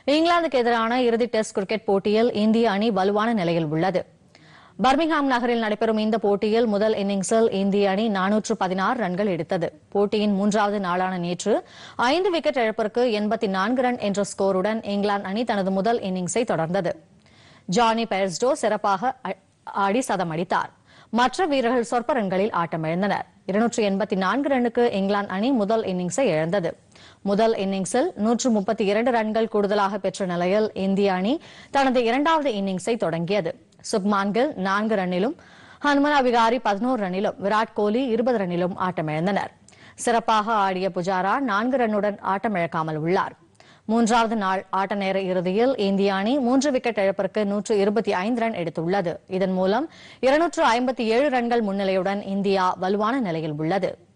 இங்கிலாந்துக்கு எதிரான இறுதி டெஸ்ட் கிரிக்கெட் போட்டியில் இந்திய அணி வலுவான நிலையில் உள்ளது பர்மிங்ஹாம் நகரில் நடைபெறும் இந்த போட்டியில் முதல் இன்னிங்ஸில் இந்திய அணி நானூற்று பதினாறு ரன்கள் எடுத்தது போட்டியின் மூன்றாவது நாளான நேற்று ஐந்து விக்கெட் இழப்பிற்கு எண்பத்தி நான்கு ரன் என்ற ஸ்கோருடன் இங்கிலாந்து அணி தனது முதல் இன்னிங்ஸை தொடர்ந்தது ஜானி பெயர்ஸ்டோ சிறப்பாக அ- ஆடி சதம் அடித்தார் மற்ற வீரர்கள் சொற்ப ரன்களில் ஆட்டமிழந்தனர் இருநூற்று எண்பத்தி நான்கு ரன்னுக்கு இங்கிலாந்து அணி முதல் இன்னிங்ஸை இழந்தது முதல் இன்னிங்ஸில் நூற்று முப்பத்தி இரண்டு ரன்கள் கூடுதலாக பெற்ற நிலையில் இந்திய அணி தனது இரண்டாவது இன்னிங்ஸை தொடங்கியது சுப்மான் கில் நான்கு ரன்னிலும் ஹனுமனா விகாரி பதினோரு ரன்னிலும் விராட் கோலி இருபது ரன்னிலும் ஆட்டமிழந்தனர் சிறப்பாக ஆடிய புஜாரா நான்கு ரன்னுடன் ஆட்டமிழக்காமல் உள்ளார் மூன்றாவது நாள் ஆட்ட நேர இறுதியில் இந்திய அணி மூன்று விக்கெட் இழப்பிற்கு நூற்று இருபத்தி ஐந்து ரன் எடுத்துள்ளது இதன் மூலம் இருநூற்று ஐம்பத்தி ஏழு ரன்கள் முன்னிலையுடன் இந்தியா வலுவான நிலையில் உள்ளது